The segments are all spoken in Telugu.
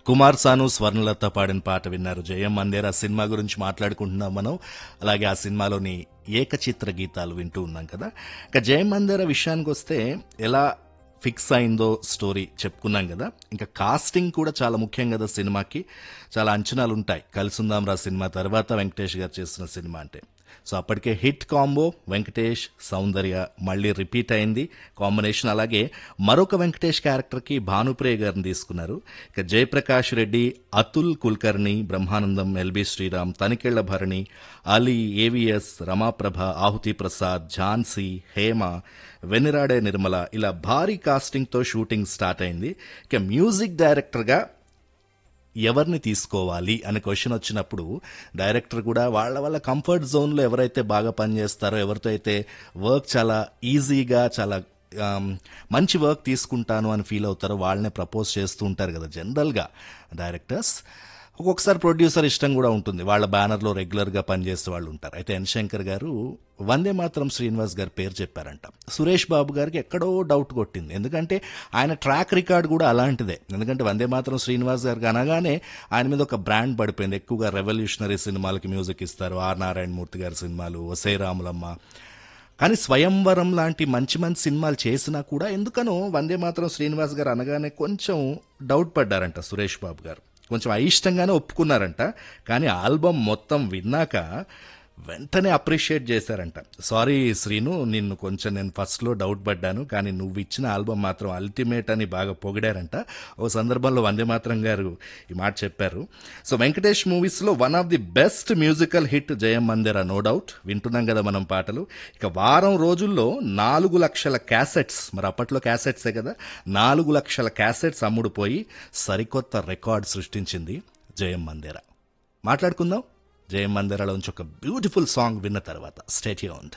కుమార్ సాను స్వర్ణలత పాడిన పాట విన్నారు జయం మందేరా సినిమా గురించి మాట్లాడుకుంటున్నాం మనం అలాగే ఆ సినిమాలోని ఏకచిత్ర గీతాలు వింటూ ఉన్నాం కదా ఇక జయం మందేరా విషయానికి వస్తే ఎలా ఫిక్స్ అయిందో స్టోరీ చెప్పుకున్నాం కదా ఇంకా కాస్టింగ్ కూడా చాలా ముఖ్యం కదా సినిమాకి చాలా అంచనాలు ఉంటాయి కలిసుందాం రా సినిమా తర్వాత వెంకటేష్ గారు చేసిన సినిమా అంటే సో అప్పటికే హిట్ కాంబో వెంకటేష్ సౌందర్య మళ్ళీ రిపీట్ అయింది కాంబినేషన్ అలాగే మరొక వెంకటేష్ క్యారెక్టర్కి భానుప్రియ గారిని తీసుకున్నారు ఇక జయప్రకాష్ రెడ్డి అతుల్ కుల్కర్ణి బ్రహ్మానందం ఎల్బి శ్రీరామ్ తనికెళ్ల భరణి అలీ ఏవిఎస్ రమాప్రభ ఆహుతి ప్రసాద్ ఝాన్సీ హేమ వెనిరాడే నిర్మల ఇలా భారీ కాస్టింగ్తో షూటింగ్ స్టార్ట్ అయింది ఇక మ్యూజిక్ డైరెక్టర్గా ఎవరిని తీసుకోవాలి అనే క్వశ్చన్ వచ్చినప్పుడు డైరెక్టర్ కూడా వాళ్ళ వాళ్ళ కంఫర్ట్ జోన్లో ఎవరైతే బాగా పనిచేస్తారో ఎవరితో అయితే వర్క్ చాలా ఈజీగా చాలా ఆమ్, మంచి వర్క్ తీసుకుంటాను అని ఫీల్ అవుతారో వాళ్ళనే ప్రపోజ్ చేస్తూ ఉంటారు కదా జనరల్గా డైరెక్టర్స్ ఒక్కొక్కసారి ప్రొడ్యూసర్ ఇష్టం కూడా ఉంటుంది వాళ్ళ బ్యానర్లో రెగ్యులర్గా పనిచేసే వాళ్ళు ఉంటారు అయితే ఎన్ శంకర్ గారు వందే మాత్రం శ్రీనివాస్ గారి పేరు చెప్పారంట సురేష్ బాబు గారికి ఎక్కడో డౌట్ కొట్టింది ఎందుకంటే ఆయన ట్రాక్ రికార్డ్ కూడా అలాంటిదే ఎందుకంటే వందే మాత్రం శ్రీనివాస్ గారికి అనగానే ఆయన మీద ఒక బ్రాండ్ పడిపోయింది ఎక్కువగా రెవల్యూషనరీ సినిమాలకి మ్యూజిక్ ఇస్తారు ఆర్ నారాయణమూర్తి గారి సినిమాలు ఒసే రాములమ్మ కానీ స్వయంవరం లాంటి మంచి మంచి సినిమాలు చేసినా కూడా ఎందుకనో వందే మాత్రం శ్రీనివాస్ గారు అనగానే కొంచెం డౌట్ పడ్డారంట సురేష్ బాబు గారు కొంచెం అయిష్టంగానే ఒప్పుకున్నారంట కానీ ఆల్బమ్ మొత్తం విన్నాక వెంటనే అప్రిషియేట్ చేశారంట సారీ శ్రీను నిన్ను కొంచెం నేను ఫస్ట్లో డౌట్ పడ్డాను కానీ నువ్వు ఇచ్చిన ఆల్బమ్ మాత్రం అల్టిమేట్ అని బాగా పొగిడారంట ఓ సందర్భంలో వందే మాత్రం గారు ఈ మాట చెప్పారు సో వెంకటేష్ మూవీస్లో one of the best musical hit Jayam Manadera no doubt వింటున్నాం కదా మనం పాటలు ఇక వారం రోజుల్లో నాలుగు లక్షల క్యాసెట్స్ మరి అప్పట్లో క్యాసెట్సే కదా నాలుగు లక్షల క్యాసెట్స్ అమ్ముడుపోయి సరికొత్త రికార్డ్ సృష్టించింది జయం మందిర మాట్లాడుకుందాం జయం మందిరలోంచి ఒక బ్యూటిఫుల్ సాంగ్ విన్న తర్వాత స్టేట్యూన్డ్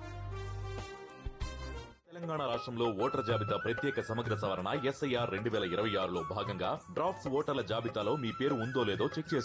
తెలంగాణ రాష్ట్రంలో ఓటర్ జాబితా ప్రత్యేక సమగ్ర సవరణ ఎస్ఐఆర్ రెండు వేల ఇరవై ఆరులో భాగంగా డ్రాఫ్ట్స్ ఓటర్ల జాబితాలో మీ పేరు ఉందో లేదో చెక్ చేసుకోండి